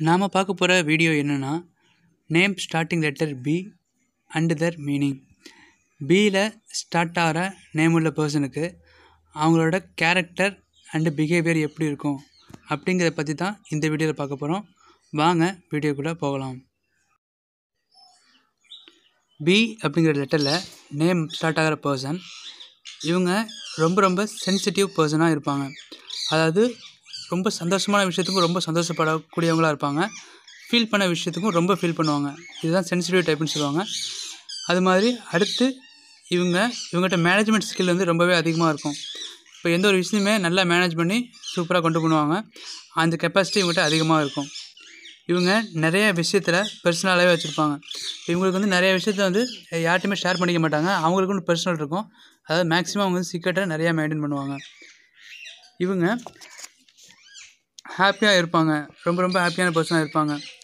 நாம் பார்க்க போகிற வீடியோ என்னென்னா name starting letter B and their meaning பியில் ஸ்டார்ட் ஆகிற நேம் உள்ள பர்சனுக்கு அவங்களோட கேரக்டர் அண்டு பிஹேவியர் எப்படி இருக்கும் அப்படிங்கிறத பற்றி தான் இந்த வீடியோவில் பார்க்க போகிறோம் வாங்க வீடியோக்குள்ளே போகலாம் பி அப்படிங்கிற லெட்டரில் நேம் ஸ்டார்ட் ஆகிற பர்சன் இவங்க ரொம்ப ரொம்ப சென்சிட்டிவ் பர்சனாக இருப்பாங்க அதாவது ரொம்ப சந்தோஷமான விஷயத்துக்கும் ரொம்ப சந்தோஷப்படக்கூடியவங்களாக இருப்பாங்க ஃபீல் பண்ண விஷயத்துக்கும் ரொம்ப ஃபீல் பண்ணுவாங்க இதுதான் சென்சிட்டிவ் டைப்னு சொல்லுவாங்க அது மாதிரி அடுத்து இவங்க இவங்ககிட்ட மேனேஜ்மெண்ட் ஸ்கில் வந்து ரொம்பவே அதிகமாக இருக்கும் இப்போ எந்த ஒரு விஷயத்தையுமே நல்லா மேனேஜ் பண்ணி சூப்பராக கொண்டு பண்ணுவாங்க அந்த கெப்பாசிட்டி இவங்ககிட்ட அதிகமாக இருக்கும் இவங்க நிறைய விஷயத்தில் பர்சனலாகவே வச்சுருப்பாங்க இவங்களுக்கு வந்து நிறைய விஷயத்த வந்து யார்ட்டையுமே ஷேர் பண்ணிக்க மாட்டாங்க அவங்களுக்குன்னு பர்சனல் இருக்கும் அதாவது மேக்ஸிமம் அவங்க வந்து சீக்கிரட்டை நிறையா மெயின்டைன் பண்ணுவாங்க இவங்க ஹாப்பியாக இருப்பாங்க ரொம்ப ரொம்ப ஹாப்பியான பர்சனாக இருப்பாங்க